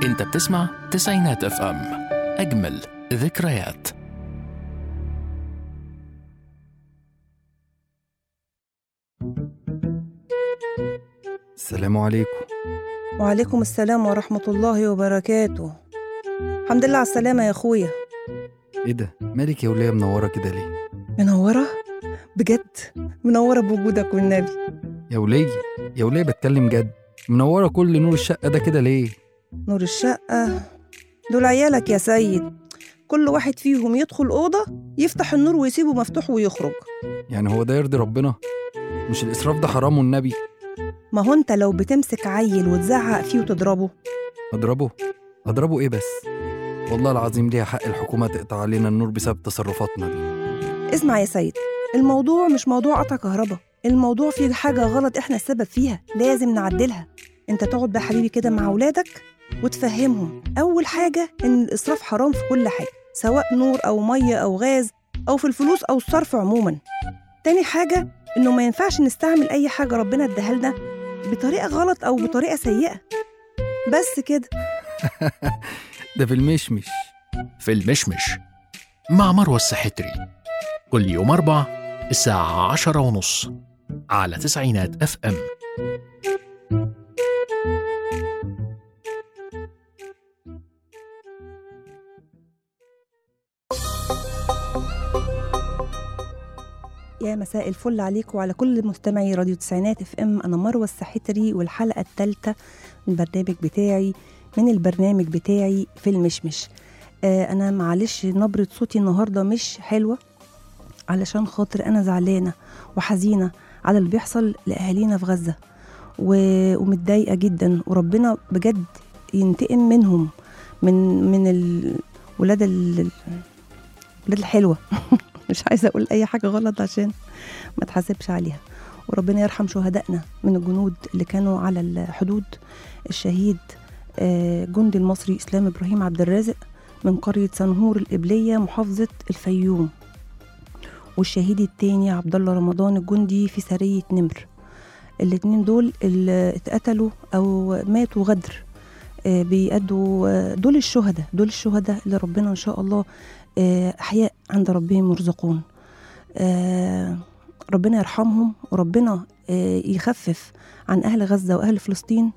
انت بتسمع تسعينات اف ام اجمل ذكريات السلام عليكم وعليكم السلام ورحمة الله وبركاته الحمد لله على السلامة يا أخويا ايه ده مالك يا وليه منوره كده ليه منورة بجد منورة بوجودك والنبي يا وليه يا وليه بتكلم جد منوره كل نور الشقه ده كده ليه نور الشقة دول عيالك يا سيد كل واحد فيهم يدخل أوضة يفتح النور ويسيبه مفتوح ويخرج يعني هو ده يرضي ربنا مش الاسراف ده حرام والنبي ما هو أنت لو بتمسك عيل وتزعق فيه وتضربه اضربه اضربه ايه بس والله العظيم ليها حق الحكومه تقطع علينا النور بسبب تصرفاتنا دي اسمع يا سيد الموضوع مش موضوع قطع كهرباء الموضوع فيه حاجة غلط احنا السبب فيها لازم نعدلها انت تقعد بقى حبيبي كده مع أولادك وتفهمهم أول حاجة إن الإسراف حرام في كل حاجة سواء نور أو مية أو غاز أو في الفلوس أو الصرف عموما تاني حاجة إنه ما ينفعش نستعمل أي حاجة ربنا اداها لنا بطريقة غلط أو بطريقة سيئة بس كده ده في المشمش في المشمش مع مروة السحتري كل يوم أربع الساعة عشرة ونص على تسعينات اف ام يا مساء الفل عليكم وعلى كل مستمعي راديو تسعينات اف ام انا مروه السحتري والحلقه الثالثه من البرنامج بتاعي من البرنامج بتاعي في المشمش آه انا معلش نبره صوتي النهارده مش حلوه علشان خاطر انا زعلانه وحزينه على اللي بيحصل لاهالينا في غزه و- ومتضايقه جدا وربنا بجد ينتقم منهم من من الولاد ال- الولاد الحلوه مش عايزه اقول اي حاجه غلط عشان ما تحاسبش عليها وربنا يرحم شهدائنا من الجنود اللي كانوا على الحدود الشهيد آه، جندي المصري اسلام ابراهيم عبد الرازق من قريه سنهور القبليه محافظه الفيوم والشهيد التاني عبد الله رمضان الجندي في سريه نمر الاتنين دول اللي اتقتلوا او ماتوا غدر آه، بيأدوا آه، دول الشهداء دول الشهداء اللي ربنا ان شاء الله آه، احياء عند ربهم يرزقون آه، ربنا يرحمهم وربنا آه، يخفف عن اهل غزه واهل فلسطين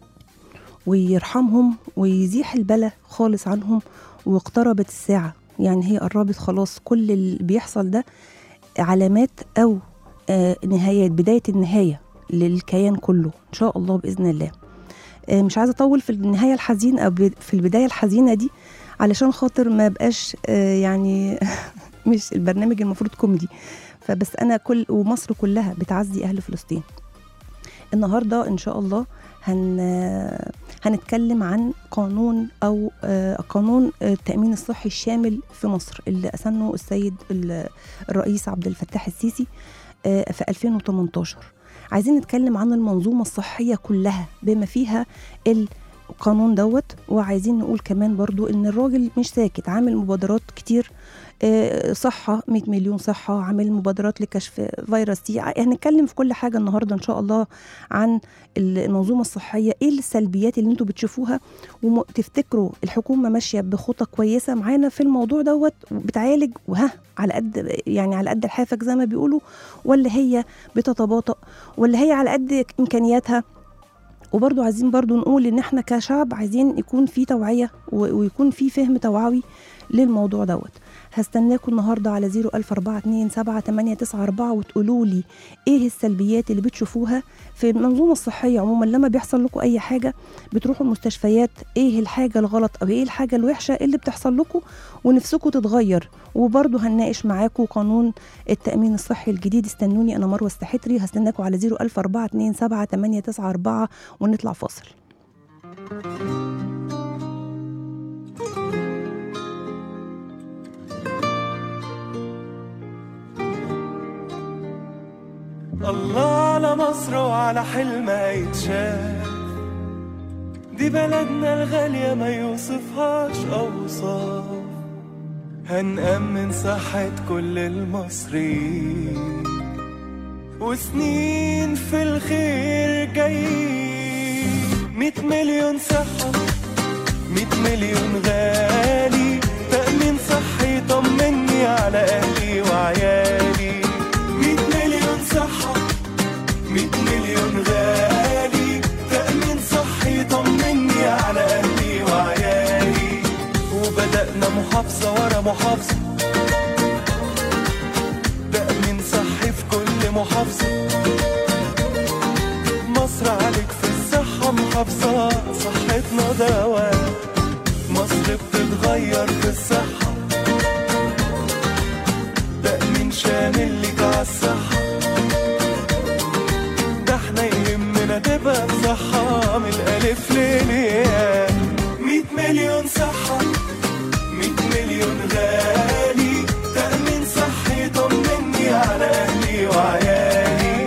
ويرحمهم ويزيح البلاء خالص عنهم واقتربت الساعه يعني هي قربت خلاص كل اللي بيحصل ده علامات او آه، نهايات بدايه النهايه للكيان كله ان شاء الله باذن الله آه، مش عايزه اطول في النهايه الحزينه او ب- في البدايه الحزينه دي علشان خاطر ما بقاش آه، يعني مش البرنامج المفروض كوميدي فبس انا كل ومصر كلها بتعزي اهل فلسطين النهارده ان شاء الله هن هنتكلم عن قانون او آه، قانون التامين الصحي الشامل في مصر اللي اسنه السيد ال- الرئيس عبد الفتاح السيسي آه، في 2018 عايزين نتكلم عن المنظومه الصحيه كلها بما فيها القانون دوت وعايزين نقول كمان برضو ان الراجل مش ساكت عامل مبادرات كتير آه، صحة 100 مليون صحة عامل مبادرات لكشف فيروس سي هنتكلم في كل حاجة النهاردة إن شاء الله عن المنظومة الصحية إيه السلبيات اللي أنتوا بتشوفوها وتفتكروا الحكومة ماشية بخطة كويسة معانا في الموضوع دوت بتعالج وها على قد يعني على قد الحافك زي ما بيقولوا ولا هي بتتباطأ ولا هي على قد إمكانياتها وبرضو عايزين برضو نقول ان احنا كشعب عايزين يكون في توعية و- ويكون في فهم توعوي للموضوع دوت هستناكم النهارده على 00427 وتقولوا لي ايه السلبيات اللي بتشوفوها في المنظومه الصحيه عموما لما بيحصل لكم اي حاجه بتروحوا المستشفيات ايه الحاجه الغلط او ايه الحاجه الوحشه اللي بتحصل لكم ونفسكم تتغير وبرضه هنناقش معاكم قانون التامين الصحي الجديد استنوني انا مروه السحتري هستناكم على 00427 ونطلع فاصل الله على مصر وعلى حلمها يتشاف دي بلدنا الغالية ما يوصفهاش أوصاف هنأمن صحة كل المصريين وسنين في الخير جايين مية مليون صحة مليون غالي تأمين صحي طمني على أهلي وعيالي مية مليون صحة مية مليون غالي تأمين صحي طمني على أهلي وعيالي وبدأنا محافظة ورا محافظة تأمين صحي في كل محافظة مصر عليك في الصحة محافظة صحتنا دواء مصر بتتغير في الصحة تأمين شامل ليك عالصحة ده احنا يهمنا تبقى بصحة من الألف للياء مية مليون صحة مية مليون غالي تأمين صحي طمني على أهلي وعيالي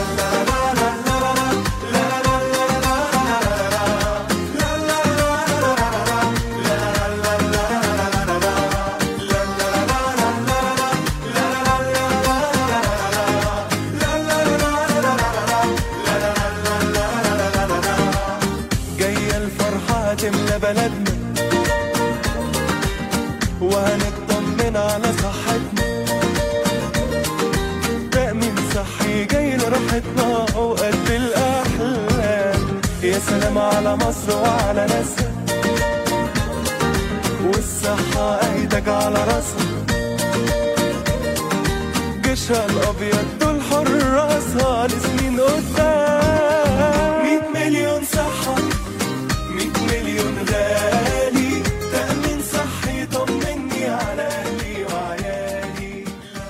جاية الفرحة هتملى بلدنا وهنطمن على صحتنا تأمين صحي جاي لراحتنا وقد الأحلام يا سلام على مصر وعلى ناسها والصحة ايدك على راسها جيشها الأبيض دول حراسها لسنين قدام مية مليون صحة مية مليون غالي تأمين صحي طمني على أهلي وعيالي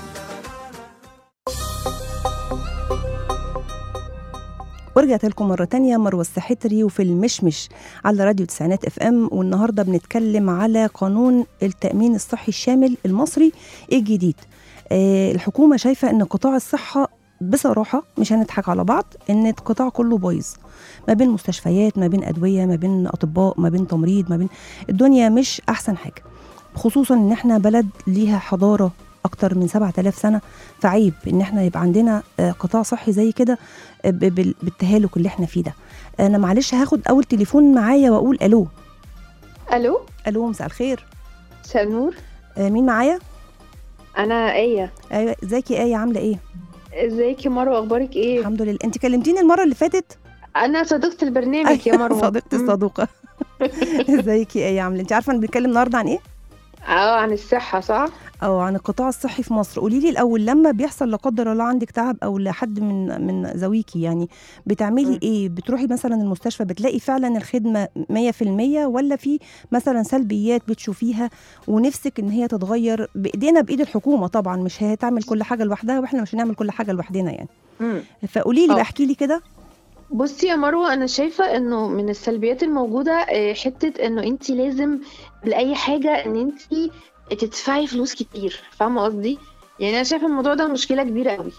ورجعت لكم مرة تانية مروة السحتري وفي المشمش على راديو تسعينات اف ام والنهاردة بنتكلم على قانون التأمين الصحي الشامل المصري الجديد آه الحكومة شايفة ان قطاع الصحة بصراحة مش هنضحك على بعض ان القطاع كله بايظ ما بين مستشفيات ما بين أدوية ما بين أطباء ما بين تمريض ما بين الدنيا مش أحسن حاجة خصوصا ان احنا بلد ليها حضارة أكتر من 7000 سنة فعيب ان احنا يبقى عندنا آه، قطاع صحي زي كده آه، ب- بال- بالتهالك اللي احنا فيه ده انا معلش هاخد اول تليفون معايا واقول الو الو الو مساء الخير مساء النور آه، مين معايا انا ايه ايوه ازيك يا ايه عامله ايه ازيك يا مروه اخبارك ايه الحمد لله انت كلمتيني المره اللي فاتت انا صديقه البرنامج يا مروه صديقتي مم. الصدوقه ازيك يا ايه عامله انت عارفه انا بنتكلم النهارده عن ايه اه عن الصحه صح او عن القطاع الصحي في مصر قولي لي الاول لما بيحصل لا قدر الله عندك تعب او لحد من من ذويكي يعني بتعملي مم. ايه بتروحي مثلا المستشفى بتلاقي فعلا الخدمه 100% ولا في مثلا سلبيات بتشوفيها ونفسك ان هي تتغير بايدينا بايد الحكومه طبعا مش هي تعمل كل حاجه لوحدها واحنا مش هنعمل كل حاجه لوحدنا يعني مم. فقولي لي آه. بقى احكي لي كده بصي يا مروه انا شايفه انه من السلبيات الموجوده آه، حته انه انت لازم لاي حاجه ان انت تدفعي فلوس كتير فاهمه قصدي يعني انا شايفه الموضوع ده مشكله كبيره قوي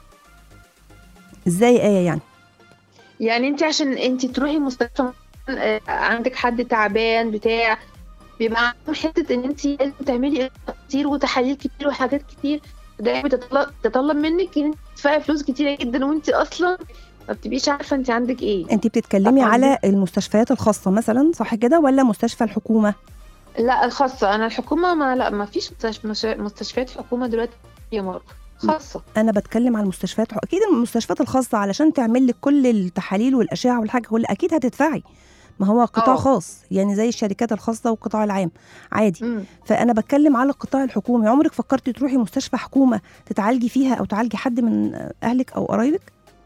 ازاي ايه يعني يعني انت عشان انت تروحي مستشفى آه، عندك حد تعبان بتاع بيبقى عندهم حته ان انت لازم تعملي إجراءات كتير وتحاليل كتير وحاجات كتير ده بتطلب تطلب منك ان انت تدفعي فلوس كتيره جدا وانت اصلا ما بتبقيش عارفه انت عندك ايه انت بتتكلمي طبعاً. على المستشفيات الخاصه مثلا صح كده ولا مستشفى الحكومه لا الخاصه انا الحكومه ما لا ما فيش مستشف- مش- مستشفيات حكومه دلوقتي يا مروه خاصه انا بتكلم على المستشفيات اكيد المستشفيات الخاصه علشان تعمل لك كل التحاليل والاشعه والحاجه كلها اكيد هتدفعي ما هو قطاع آه. خاص يعني زي الشركات الخاصه والقطاع العام عادي مم. فانا بتكلم على القطاع الحكومي عمرك فكرتي تروحي مستشفى حكومه تتعالجي فيها او تعالجي حد من اهلك او قرايبك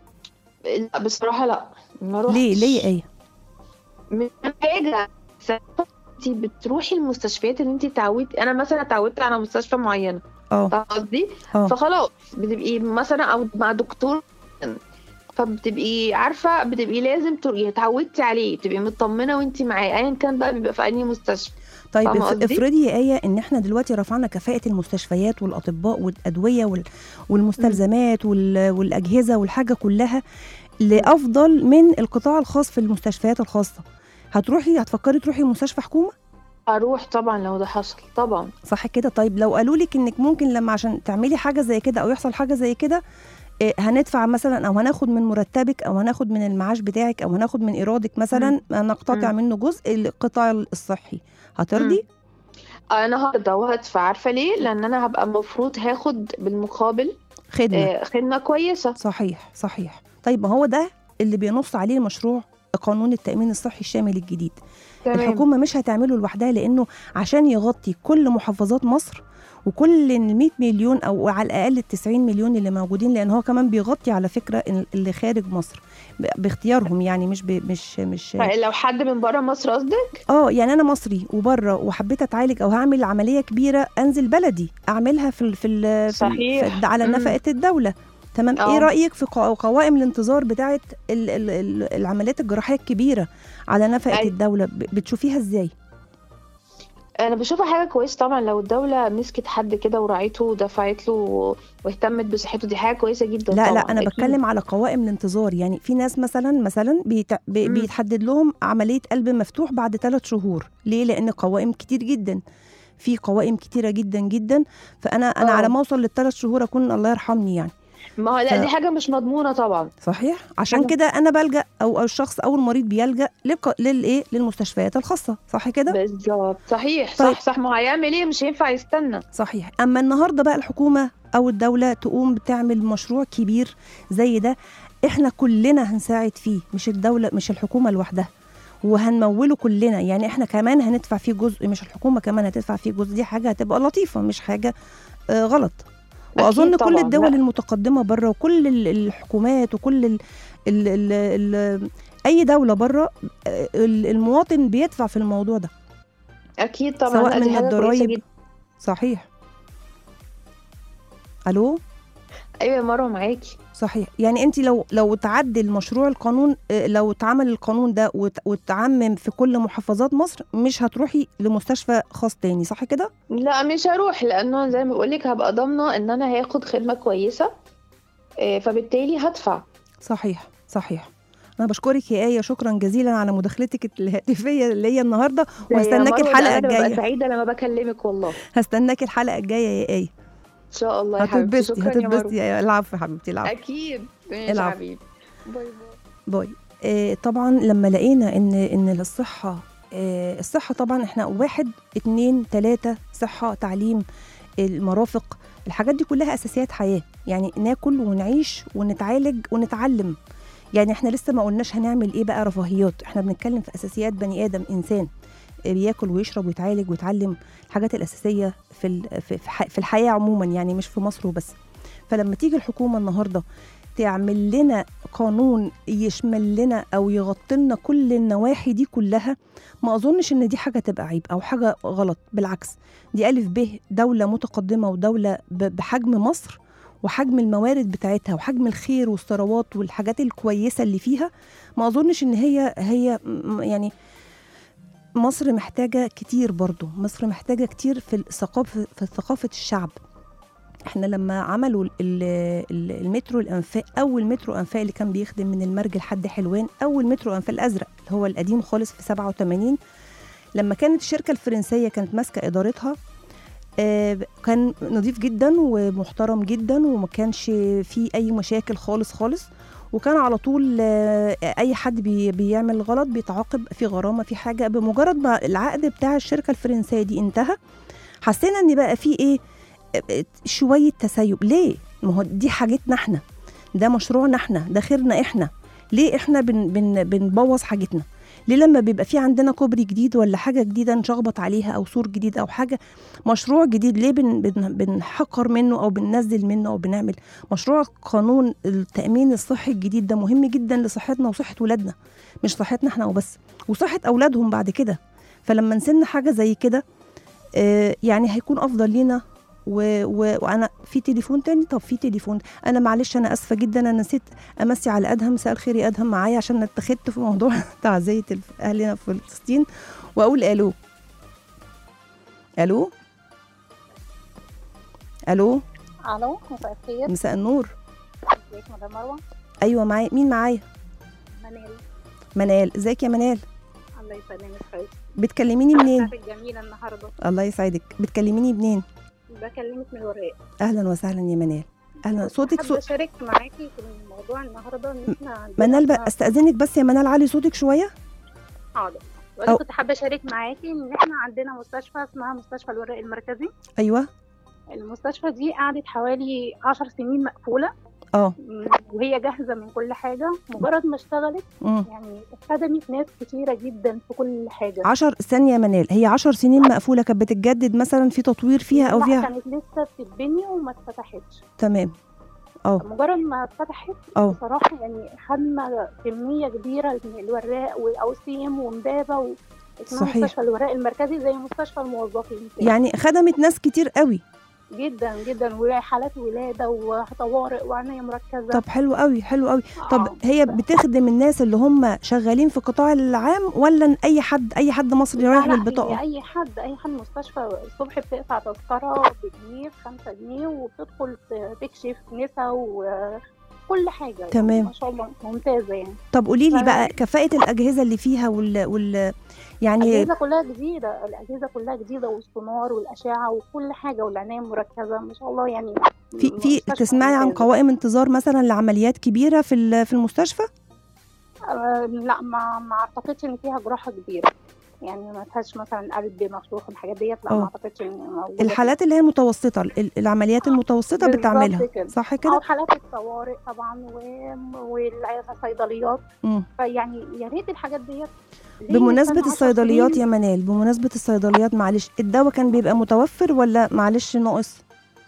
لا بصراحه لا ما روحتش. ليه ليه ايه من حاجه انت بتروحي المستشفيات اللي انت اتعودتي انا مثلا اتعودت على مستشفى معينه اه فاهمه قصدي اه فخلاص بتبقي مثلا او مع دكتور فبتبقي عارفه بتبقي لازم تر- اتعودتي عليه بتبقي مطمنه وانت معاه ايا كان بقى بيبقى في انهي مستشفى طيب فاهمة اف- قصدي؟ افرضي يا ايه ان احنا دلوقتي رفعنا كفاءه المستشفيات والاطباء والادويه وال- والمستلزمات وال- والاجهزه والحاجه كلها لافضل من القطاع الخاص في المستشفيات الخاصه هتروحي هتفكري تروحي مستشفى حكومه اروح طبعا لو ده حصل طبعا صح كده طيب لو قالوا لك انك ممكن لما عشان تعملي حاجه زي كده او يحصل حاجه زي كده إيه، هندفع مثلا او هناخد من مرتبك او هناخد من المعاش بتاعك او هناخد من ايرادك مثلا نقتطع مم. منه جزء القطاع الصحي هترضي انا هرضى وهدفع عارفه ليه لان انا هبقى المفروض هاخد بالمقابل خدمه آه، خدمه كويسه صحيح صحيح طيب ما هو ده اللي بينص عليه مشروع قانون التأمين الصحي الشامل الجديد تمام الحكومة مش هتعمله لوحدها لأنه عشان يغطي كل محافظات مصر وكل ال 100 مليون أو على الأقل ال 90 مليون اللي موجودين لأن هو كمان بيغطي على فكرة ال- اللي خارج مصر ب- باختيارهم يعني مش ب مش مش لو حد من بره مصر قصدك اه يعني انا مصري وبره وحبيت اتعالج او هعمل عمليه كبيره انزل بلدي اعملها في ال في, ال في, ال صحيح. في الد- على مم. نفقه الدوله تمام اه. ايه رايك في قوا- قوائم الانتظار بتاعه ال ال ال العمليات الجراحيه الكبيره على نفقه أي. الدوله ب- بتشوفيها ازاي انا بشوفها حاجه كويسه طبعا لو الدوله مسكت حد كده وراعته ودفعت له واهتمت بصحته دي حاجه كويسه جدا لا طبعا لا انا أكيد. بتكلم على قوائم الانتظار يعني في ناس مثلا مثلا بيت... بي... مم. بيتحدد لهم عمليه قلب مفتوح بعد ثلاث شهور ليه لان قوائم كتير جدا في قوائم كتيره جدا جدا فانا انا اه. على ما اوصل للثلاث شهور اكون الله يرحمني يعني ما هو لا ف- دي حاجه مش مضمونه طبعا صحيح عشان حاجة- كده انا بلجا او او الشخص او المريض بيلجا للق... للايه للمستشفيات الخاصه صح كده بالظبط صحيح طيب. صح صح ما هو هيعمل ايه مش هينفع يستنى صحيح اما النهارده بقى الحكومه او الدوله تقوم بتعمل مشروع كبير زي ده احنا كلنا هنساعد فيه مش الدوله مش الحكومه لوحدها وهنموله كلنا يعني احنا كمان هندفع فيه جزء مش الحكومه كمان هتدفع فيه جزء دي حاجه هتبقى لطيفه مش حاجه آه غلط واظن كل طبعاً، الدول لا. المتقدمه بره وكل ال- الحكومات وكل ال ال ال ال اي دوله بره آه، ال- المواطن بيدفع في الموضوع ده اكيد طبعا سواء لا، دي من حاجة كويسة الضرايب جدا. صحيح الو ايوه يا مروه معاكي صحيح يعني انت لو لو تعدل مشروع القانون آه، لو اتعمل القانون ده وت- واتعمم في كل محافظات مصر مش هتروحي لمستشفى خاص تاني صح كده لا مش هروح لانه زي ما بقول لك هبقى ضامنه ان انا هاخد خدمه كويسه آه، فبالتالي هدفع صحيح صحيح انا بشكرك يا ايه شكرا جزيلا على مداخلتك الهاتفيه اللي هي النهارده زي يا وهستناكي مروة، ده الحلقه انا ببقى الجايه سعيده لما بكلمك والله هستناكي الحلقه الجايه يا ايه ان شاء الله يا حبيبتي هتتبسطي شكرا يا مروه هتتبسطي يا العفو يا حبيبتي العفو اكيد ماشي يا العفو. حبيبي باي باي باي آه طبعا لما لقينا ان ان الصحه آه الصحه طبعا احنا واحد اتنين تلاته صحه تعليم المرافق الحاجات دي كلها اساسيات حياه يعني ناكل ونعيش ونتعالج ونتعلم يعني احنا لسه ما قلناش هنعمل ايه بقى رفاهيات احنا بنتكلم في اساسيات بني ادم انسان آه، بياكل ويشرب ويتعالج ويتعلم الحاجات الاساسيه في ال- في في ح- في الحياه عموما يعني مش في مصر وبس فلما تيجي الحكومه النهارده تعمل لنا قانون يشمل لنا او يغطي لنا كل النواحي دي كلها ما اظنش ان دي حاجه تبقى عيب او حاجه غلط بالعكس دي الف ب دوله متقدمه ودوله ب- بحجم مصر وحجم الموارد بتاعتها وحجم الخير والثروات والحاجات الكويسه اللي فيها ما اظنش ان هي هي م- يعني مصر محتاجه كتير برضو مصر محتاجه كتير في الثقافه في ثقافه الشعب احنا لما عملوا ال- ال- المترو الانفاق اول مترو انفاق اللي كان بيخدم من المرج لحد حلوان اول مترو انفاق الازرق اللي هو القديم خالص في 87 لما كانت الشركه الفرنسيه كانت ماسكه ادارتها آه، كان نظيف جدا ومحترم جدا وما كانش فيه اي مشاكل خالص خالص وكان على طول آه، اي حد بي بيعمل غلط بيتعاقب في غرامه في حاجه بمجرد ما العقد بتاع الشركه الفرنسيه دي انتهى حسينا ان بقى في ايه آه، شويه تسيب ليه ما هو دي حاجتنا احنا ده مشروعنا احنا ده خيرنا احنا ليه احنا بن بن بنبوظ حاجتنا ليه لما بيبقى في عندنا كوبري جديد ولا حاجه جديده نشخبط عليها او سور جديد او حاجه مشروع جديد ليه بن بن بنحقر منه او بننزل منه او بنعمل مشروع قانون التامين الصحي الجديد ده مهم جدا لصحتنا وصحه ولادنا مش صحتنا احنا وبس وصحه اولادهم بعد كده فلما نسن حاجه زي كده آه، يعني هيكون افضل لينا و... و... وانا في تليفون تاني طب في تليفون انا معلش انا اسفه جدا انا نسيت امسي على ادهم مساء الخير يا ادهم معايا عشان اتخذت في موضوع تعزيه الف- اهلنا في فلسطين واقول الو الو الو الو مساء الخير مساء النور ازيك مدام مروه ايوه معايا مين معايا منال منال ازيك يا منال الله يسلمك حبيبتي بتكلميني منين بتاعتك جميله النهارده الله يسعدك بتكلميني منين بكلمك من الوراق اهلا وسهلا يا منال اهلا صوتك حابة صوت أشارك معاكي في الموضوع النهاردة إن إحنا عندنا منال بقى استاذنك بس يا منال علي صوتك شويه حاضر أو- وأنا كنت حابة أشارك معاكي إن إحنا عندنا مستشفى اسمها مستشفى الوراق المركزي ايوه المستشفى دي قعدت حوالي عشر سنين مقفولة اه م- وهي جاهزة من كل حاجة مجرد ما اشتغلت امم يعني خدمت ناس كتيرة جدا في كل حاجة 10 ثانيه يا منال هي 10 سنين مقفوله كانت بتتجدد مثلا في تطوير فيها او لا فيها كانت لسه بتتبني وما اتفتحتش تمام اه مجرد ما اتفتحت اه بصراحة يعني خدنا كمية كبيرة من الوراق والأوسيم ومبابة و... اسمها صحيح. مستشفى الوراق المركزي زي مستشفى الموظفين كده. يعني خدمت ناس كتير قوي جدا جدا وحالات ولادة وطوارئ وعناية مركزة طب حلو قوي حلو قوي طب آه. هي بتخدم الناس اللي هم شغالين في القطاع العام ولا اي حد اي حد مصري لا، رايح لا، بالبطاقه هي أي حد أي حد مستشفى الصبح بتقطع تذكرة بجنيه بخمسة جنيه وبتدخل تكشف نسا وكل حاجة يعني تمام. ما شاء الله ممتازة يعني طب قولي لي ف- بقى كفاءه الاجهزه اللي فيها وال, وال يعني الأجهزة كلها جديدة الأجهزة كلها جديدة والسونار والأشعة وكل حاجة والعناية مركزة ما شاء الله يعني في في مستشفى تسمعي عن ممتازة. قوائم انتظار مثلا لعمليات كبيره في ال- في المستشفى آه، لا ما ما اعتقدش ان فيها جراحه كبيره يعني ما فيهاش مثلا قلب مفتوح والحاجات ديت لا أه. ما اعتقدش ان موجوده الحالات اللي هي المتوسطه ال- العمليات المتوسطه بالظبط بتعملها كده. صح او كده حالات الطوارئ طبعا و- والصيدليات مم. فيعني يا ريت الحاجات ديت ليه بمناسبه نستنى عشر الصيدليات سنين؟ يا منال بمناسبه الصيدليات معلش الدواء كان بيبقى متوفر ولا معلش ناقص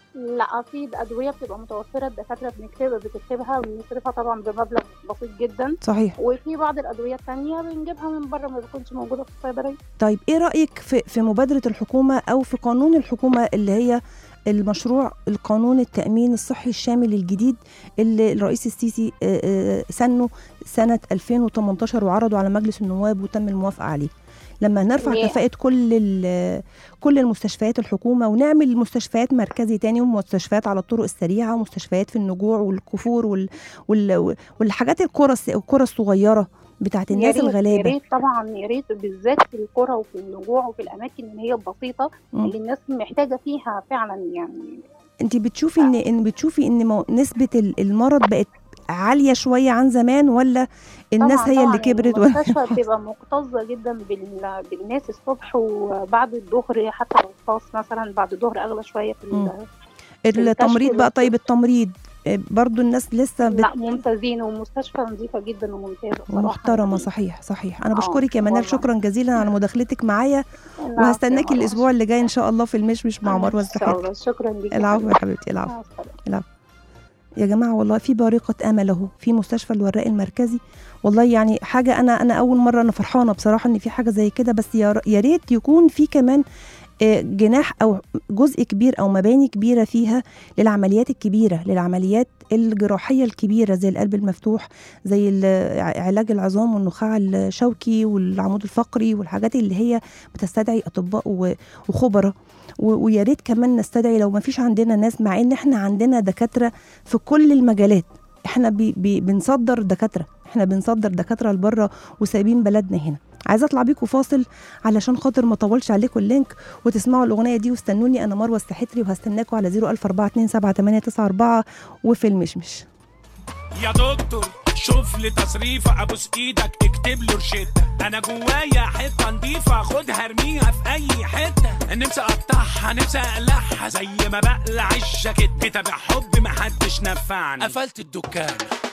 لا في ادويه بتبقى متوفره الدكاتره بنكتبها بتكتبها وبنصرفها طبعا بمبلغ بسيط جدا صحيح وفي بعض الادويه الثانيه بنجيبها من بره ما بتكونش موجوده في الصيدليه طيب ايه رايك في في مبادره الحكومه او في قانون الحكومه اللي هي المشروع القانون التامين الصحي الشامل الجديد اللي الرئيس السيسي آه، آه، سنه سنه 2018 وعرضه على مجلس النواب وتم الموافقه عليه لما نرفع ليه؟ كفاءة كل ال- كل المستشفيات الحكومة ونعمل مستشفيات مركزي تاني ومستشفيات على الطرق السريعة ومستشفيات في النجوع والكفور وال وال والحاجات القرى الس- القرى الصغيرة بتاعت يا الناس ريت- يا الغلابة ريت طبعا يا ريت بالذات في القرى وفي النجوع وفي الاماكن اللي هي البسيطه مم. اللي الناس محتاجه فيها فعلا يعني انت بتشوفي ان ان بتشوفي ان مو- نسبه ال- المرض بقت عاليه شويه عن زمان ولا الناس طبعاً هي اللي طبعاً كبرت و... المستشفى بتبقى مكتظه جدا بال... بالناس الصبح وبعد الظهر حتى لو خاص مثلا بعد الظهر اغلى شويه في مم. ال... التمريض بقى والكشف. طيب التمريض آه، برضو الناس لسه بت... لا ممتازين ومستشفى نظيفه جدا وممتازه بصراحه محترمه يعني. صحيح صحيح انا آه، بشكرك يا منال والله. شكرا جزيلا على مداخلتك معايا العفو يا وهستناكي مروة. الاسبوع اللي جاي ان شاء الله في المشمش مع مروه ان شاء الزحات الله شكرا لك العفو يا حبيبتي العفو مع السلامه يا جماعه والله في بارقه امل اهو في مستشفى الوراق المركزي والله يعني حاجه انا انا اول مره انا فرحانه بصراحه ان في حاجه زي كده بس يا ر- يا ريت يكون في كمان آه، جناح او جزء كبير او مباني كبيره فيها للعمليات الكبيره للعمليات الجراحيه الكبيره زي القلب المفتوح زي ال- ع- علاج العظام والنخاع الشوكي والعمود الفقري والحاجات اللي هي بتستدعي اطباء و- وخبراء و- ويا ريت كمان نستدعي لو ما فيش عندنا ناس مع ان احنا عندنا دكاتره في كل المجالات احنا بي بي بنصدر دكاتره احنا بنصدر دكاتره لبره وسايبين بلدنا هنا عايزه اطلع بيكم فاصل علشان خاطر ما اطولش عليكم اللينك وتسمعوا الاغنيه دي واستنوني انا مروه السحتري وهستناكم على 004278994 وفي المشمش يا دكتور شوف لي تصريفة ابوس ايدك اكتب له روشتة انا جوايا حتة نضيفة خدها ارميها في اي حتة نفسي اقطعها نفسي اقلعها زي ما بقلع الجاكيت بتابع حب محدش نفعني قفلت الدكان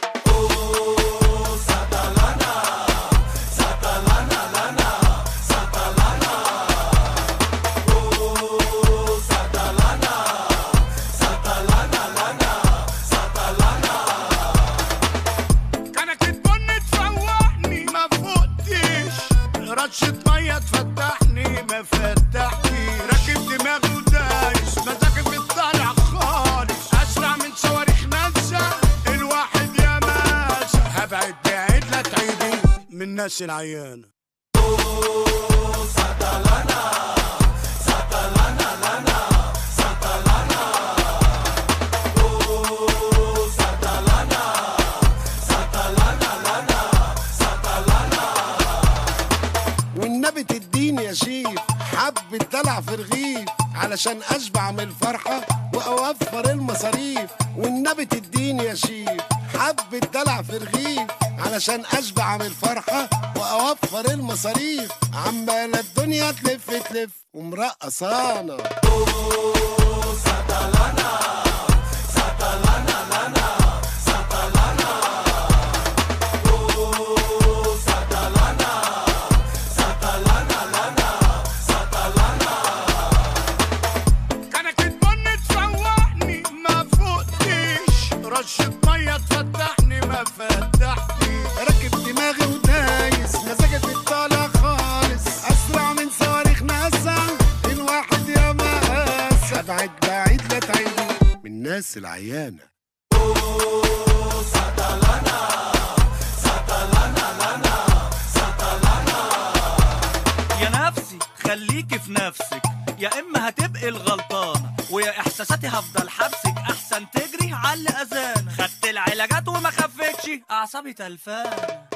كانت البن تفوقني ما فوقتش رشة مية تفتحني ما فتحتي راكب دماغي ودايس مزاجي بيطلع خالص اسرع من صواريخ ناسا الواحد يا ماسة هبعد بعيد لا تعيدي من الناس العيانة والنبي تديني يا شيف حبة دلع في رغيف علشان اشبع من الفرحة واوفر المصاريف والنبي تديني يا شيف حبة دلع في رغيف علشان اشبع من الفرحة واوفر المصاريف عمالة الدنيا تلف تلف ومرقصانا كانك تبن تفوقني ما فوقتش رشة مية تفتحني ما فتحتني راكب دماغي ودايس مزاجي في الطالع خالص اسرع من صواريخ ناسا الواحد يا مقاس ابعد بعيد لا تعيدوا من الناس العيانه يا نفسي خليكي في نفسك يا اما هتبقي الغلطانه ويا احساساتي هفضل حبسك احسن تجري على الاذان خدت العلاجات وما خفتش اعصابي تلفان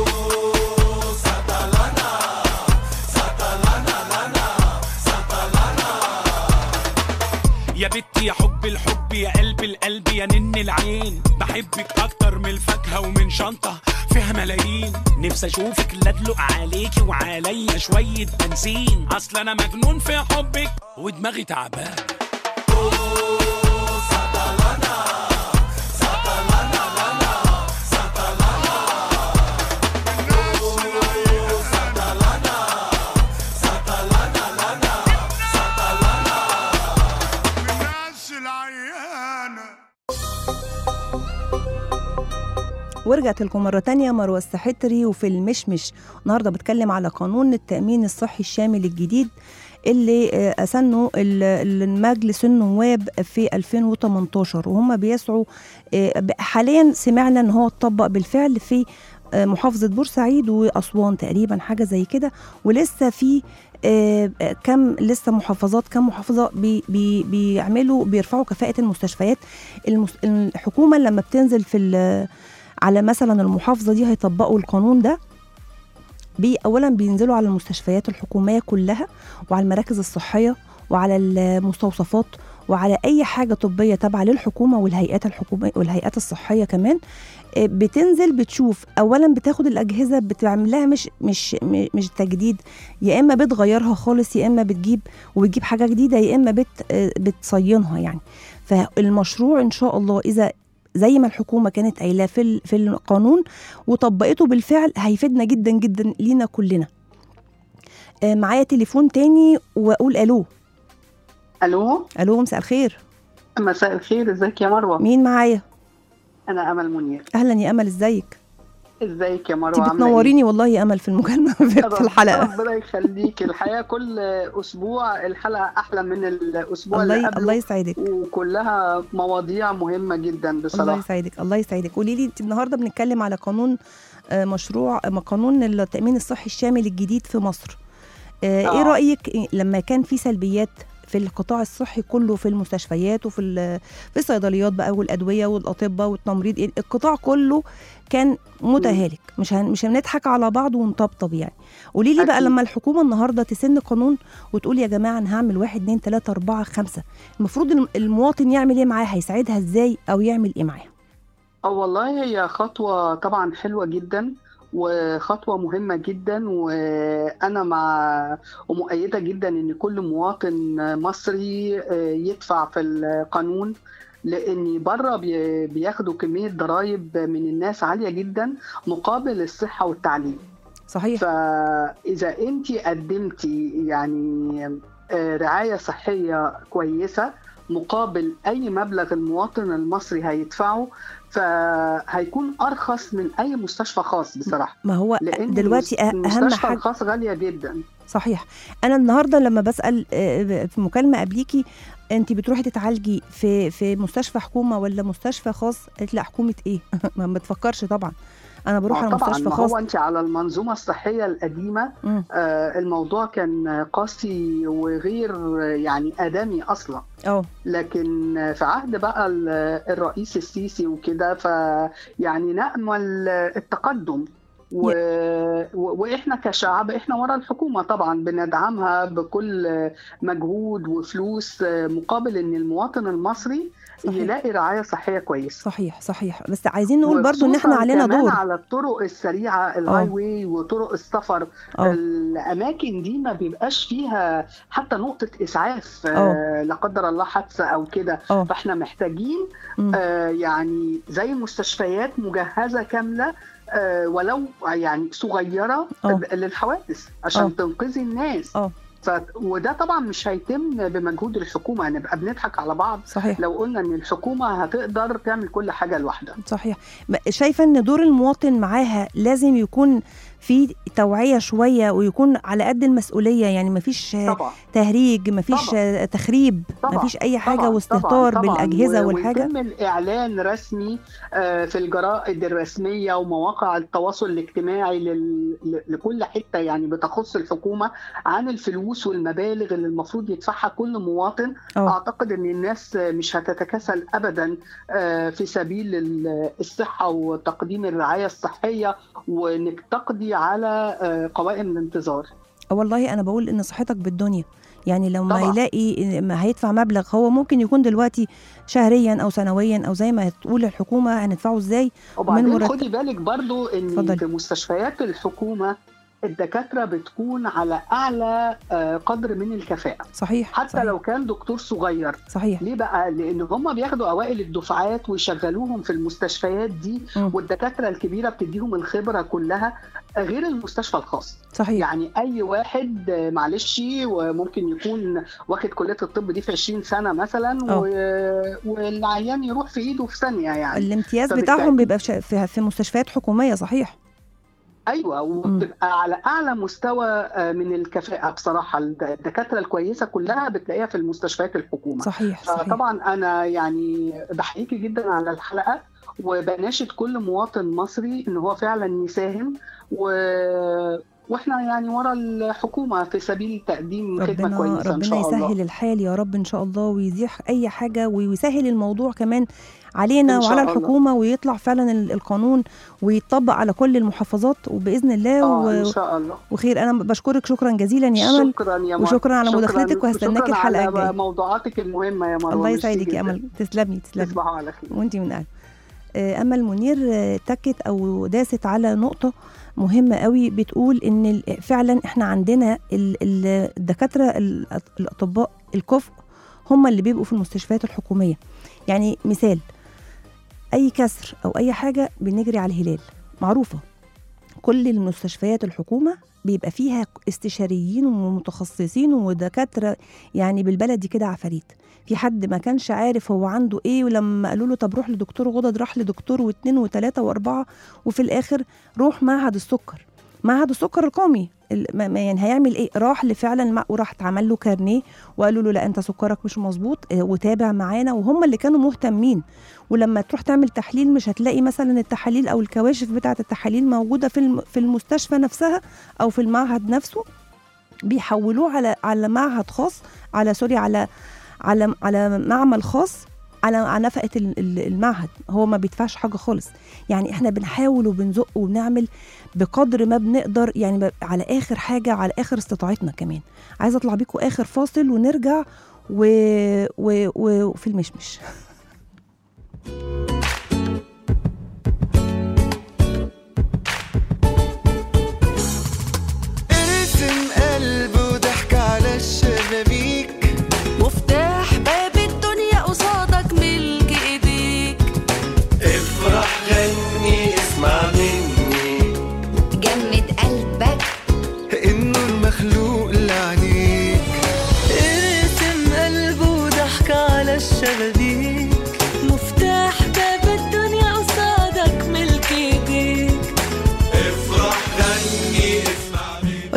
يا بنتي يا حب الحب يا قلب القلب يا نن العين بحبك اكتر من الفاكهه ومن شنطه فيها ملايين نفسي اشوفك لا ادلق عليكي وعليا شويه بنزين اصل انا مجنون في حبك ودماغي تعبان الناس العيانه ورجعت لكم مرة تانية مروة السحتري وفي المشمش النهاردة بتكلم على قانون التأمين الصحي الشامل الجديد اللي آه، أسنه ال- المجلس النواب في 2018 وهم بيسعوا آه، ب- حاليا سمعنا ان هو اتطبق بالفعل في آه، محافظة بورسعيد وأسوان تقريبا حاجة زي كده ولسه في آه، آه، كم لسه محافظات كم محافظة بي بي بيعملوا بيرفعوا كفاءة المستشفيات المس- الحكومة لما بتنزل في ال- على مثلا المحافظه دي هيطبقوا القانون ده بي اولا بينزلوا على المستشفيات الحكوميه كلها وعلى المراكز الصحيه وعلى المستوصفات وعلى اي حاجه طبيه تابعه للحكومه والهيئات الحكوميه والهيئات الصحيه كمان آه، بتنزل بتشوف اولا بتاخد الاجهزه بتعمل لها مش مش م- مش تجديد يا اما بتغيرها خالص يا اما بتجيب وبتجيب حاجه جديده يا اما بت آه، بتصينها يعني فالمشروع ان شاء الله اذا زي ما الحكومه كانت قايلاه في ال- في القانون وطبقته بالفعل هيفيدنا جدا جدا لينا كلنا آه، معايا تليفون تاني واقول الو الو الو مساء الخير مساء الخير ازيك يا مروه مين معايا انا امل منير اهلا يا امل ازيك ازيك يا مروه انت عاملة إيه؟ بتنوريني والله يا امل في المكالمه في في الحلقه ربنا يخليك الحقيقه كل اسبوع الحلقه احلى من الاسبوع الله اللي ي- قبله الله يسعدك وكلها مواضيع مهمه جدا الله بصراحه يسعدك الله يسعدك قولي لي انت النهارده بنتكلم على قانون آه، مشروع آه، قانون التامين الصحي الشامل الجديد في مصر آه، ايه آه. رايك لما كان في سلبيات في القطاع الصحي كله في المستشفيات وفي ال- في الصيدليات بقى والادويه والاطباء والتمريض القطاع كله كان متهالك مش هن مش هنضحك على بعض ونطبطب يعني قولي لي بقى أكيد. لما الحكومه النهارده تسن قانون وتقول يا جماعه انا هعمل واحد اتنين تلاته اربعه خمسه المفروض الم- المواطن يعمل ايه معاه هيساعدها ازاي او يعمل ايه معاها اه والله هي خطوه طبعا حلوه جدا وخطوه مهمه جدا وانا مع ومؤيده جدا ان كل مواطن مصري آه، يدفع في القانون لان بره بي- بياخدوا كميه ضرائب من الناس عاليه جدا مقابل الصحه والتعليم صحيح فاذا انت قدمتي يعني آه، رعايه صحيه كويسه مقابل اي مبلغ المواطن المصري هيدفعه فهيكون ارخص من اي مستشفى خاص بصراحه ما هو لان دلوقتي أ- اهم المستشفى حاجه الخاص غاليه جدا صحيح انا النهارده لما بسال آه، في مكالمه قبليكي انت بتروحي تتعالجي في في مستشفى حكومه ولا مستشفى خاص قالت لا حكومه ايه ما بتفكرش طبعا انا بروح آه على طبعا مستشفى ما خاص هو انت على المنظومه الصحيه القديمه مم. آه الموضوع كان قاسي وغير يعني ادمي اصلا اه لكن في عهد بقى ال- الرئيس السيسي وكده فيعني نأمل التقدم و- واحنا كشعب احنا ورا الحكومه طبعا بندعمها بكل مجهود وفلوس مقابل ان المواطن المصري صحيح. يلاقي رعايه صحيه كويسه صحيح صحيح بس عايزين نقول برضو ان احنا وخصوصاً علينا كمان دور على الطرق السريعه الهاي واي وطرق السفر اه الاماكن دي ما بيبقاش فيها حتى نقطه اسعاف اه. آه لا قدر الله حادثه او كده اه فاحنا محتاجين مم. آه يعني زي مستشفيات مجهزه كامله آه ولو يعني صغيره اه. للحوادث عشان اه. تنقذي الناس اه ف... وده طبعا مش هيتم بمجهود الحكومه هنبقى بنضحك على بعض صحيح لو قلنا ان الحكومه هتقدر تعمل كل حاجه لوحدها صحيح م- شايفه ان دور المواطن معاها لازم يكون في توعيه شويه ويكون على قد المسؤوليه يعني مفيش آه، طبعا تهريج مفيش طبعا. آه، تخريب طبعا مفيش اي حاجه طبعا واستهتار طبعا طبعا بالاجهزه و- والحاجه ويتم الاعلان رسمي آه، في الجرائد الرسميه ومواقع التواصل الاجتماعي لل... ل- لكل حته يعني بتخص الحكومه عن الفلوس والمبالغ اللي المفروض يدفعها كل مواطن اه اعتقد ان الناس مش هتتكاسل ابدا آه، في سبيل ال- الصحه وتقديم الرعايه الصحيه وانك تقضي على آه، قوائم الانتظار آه والله انا بقول ان صحتك بالدنيا يعني لما طبعا. يلاقي ما هيدفع مبلغ هو ممكن يكون دلوقتي شهريا او سنويا او زي ما هتقول الحكومه هندفعه ازاي وبعدين مرتب. خدي بالك برضو ان اتفضلي. في مستشفيات الحكومه الدكاتره بتكون على اعلى آه، قدر من الكفاءه صحيح حتى صحيح. لو كان دكتور صغير صحيح ليه بقى لان هم بياخدوا اوائل الدفعات ويشغلوهم في المستشفيات دي مم. والدكاتره الكبيره بتديهم الخبره كلها غير المستشفى الخاص صحيح يعني اي واحد آه، معلش وممكن يكون واخد كليه الطب دي في 20 سنه مثلا اه. و- والعيان يروح في ايده في ثانيه يعني الامتياز فبالتأكيد- بتاعهم بيبقى في في- في مستشفيات حكوميه صحيح ايوه وبتبقى على اعلى مستوى آه، من الكفاءه بصراحه الد- الدكاتره الكويسه كلها بتلاقيها في المستشفيات الحكومه صحيح صحيح طبعا انا يعني بحييكي جدا على الحلقه وبناشد كل مواطن مصري ان هو فعلا يساهم و... واحنا يعني ورا الحكومه في سبيل تقديم خدمه ربنا كويسه ان ربنا شاء يسهل الله الحال يا رب ان شاء الله ويزيح اي حاجه ويسهل الموضوع كمان علينا إن شاء وعلى الله. الحكومه ويطلع فعلا ال- القانون ويتطبق على كل المحافظات وباذن الله اه و... ان شاء الله وخير انا بشكرك شكرا جزيلا يا امل شكرا يا مروه وشكرا على شكراً- مداخلتك وهستناك شكراً الحلقه على الجايه موضوعاتك المهمه يا مروه الله ميرسي يسعدك يا جداً. امل تسلمي تسلمي تصبحوا على خير وانتي من قلب آه، امل منير آه، تكت او داست على نقطه مهمه قوي بتقول ان ال- فعلا احنا عندنا ال- ال- الدكاتره ال- الاطباء الكفء هم اللي بيبقوا في المستشفيات الحكوميه يعني مثال اي كسر او اي حاجه بنجري على الهلال معروفه كل المستشفيات الحكومه بيبقى فيها استشاريين ومتخصصين ودكاتره يعني بالبلدي كده عفاريت في حد ما كانش عارف هو عنده ايه ولما قالوا له طب روح لدكتور غدد راح لدكتور واثنين وثلاثه واربعه وفي الاخر روح معهد السكر معهد السكر القومي ال- ما- ما- يعني هيعمل ايه راح لفعلا الم- وراح اتعمل له كارنيه وقالوا له لا انت سكرك مش مظبوط اه، وتابع معانا وهم اللي كانوا مهتمين ولما تروح تعمل تحليل مش هتلاقي مثلا التحاليل او الكواشف بتاعه التحاليل موجوده في الم- في المستشفى نفسها او في المعهد نفسه بيحولوه على على معهد خاص على سوري على على على معمل خاص على على نفقه ال- ال- المعهد هو ما بيدفعش حاجه خالص يعني احنا بنحاول وبنزق وبنعمل بقدر ما بنقدر يعني ب- على اخر حاجه على اخر استطاعتنا كمان عايزه اطلع بيكم اخر فاصل ونرجع و... و... و... وفي المشمش ارسم قلب وضحك على الشبابيك مفتاح باب الدنيا قصادك ملك ايديك افرح غني اسمع مني جمد قلبك انه المخلوق لعنيك ارسم قلب وضحك على الشبابيك مفتاح باب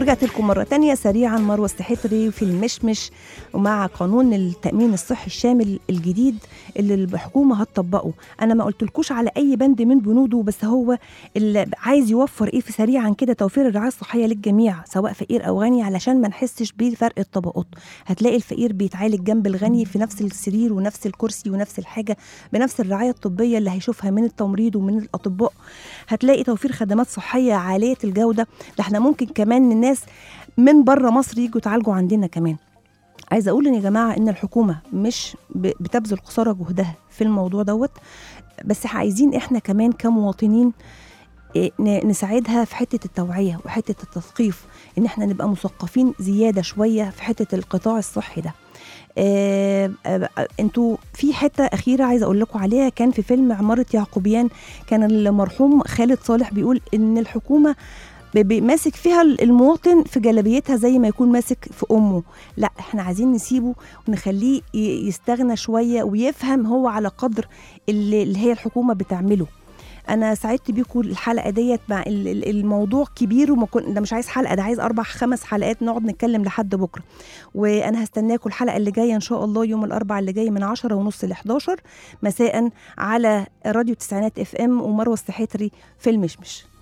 ورجعت لكم مرة تانية سريعا مروة السحتري في المشمش ومع قانون التأمين الصحي الشامل الجديد اللي الحكومة هتطبقه أنا ما قلتلكوش على أي بند من بنوده بس هو اللي عايز يوفر إيه في سريعا كده توفير الرعاية الصحية للجميع سواء فقير أو غني علشان ما نحسش بفرق الطبقات هتلاقي الفقير بيتعالج جنب الغني في نفس السرير ونفس الكرسي ونفس الحاجة بنفس الرعاية الطبية اللي هيشوفها من التمريض ومن الأطباء هتلاقي توفير خدمات صحية عالية الجودة ده احنا ممكن كمان الناس من بره مصر يجوا يتعالجوا عندنا كمان عايزه اقول ان يا جماعه ان الحكومه مش ب- بتبذل قصارى جهدها في الموضوع دوت بس عايزين احنا كمان كمواطنين إيه، ن- نساعدها في حته التوعيه وحته التثقيف ان احنا نبقى مثقفين زياده شويه في حته القطاع الصحي ده آه، آه، آه، انتوا في حته اخيره عايزه اقول لكم عليها كان في فيلم عماره يعقوبيان كان المرحوم خالد صالح بيقول ان الحكومه ب- ب- ماسك فيها المواطن في جلابيتها زي ما يكون ماسك في امه لا احنا عايزين نسيبه ونخليه ي- يستغنى شويه ويفهم هو على قدر اللي, اللي هي الحكومه بتعمله انا سعدت بيكم الحلقه ديت مع ال- ال- الموضوع كبير وما كن... ده مش عايز حلقه ده عايز اربع خمس حلقات نقعد نتكلم لحد بكره وانا هستناكم الحلقه اللي جايه ان شاء الله يوم الاربعاء اللي جاي من 10 ونص ل 11 مساء على راديو تسعينات اف ام ومروه السحاتري في المشمش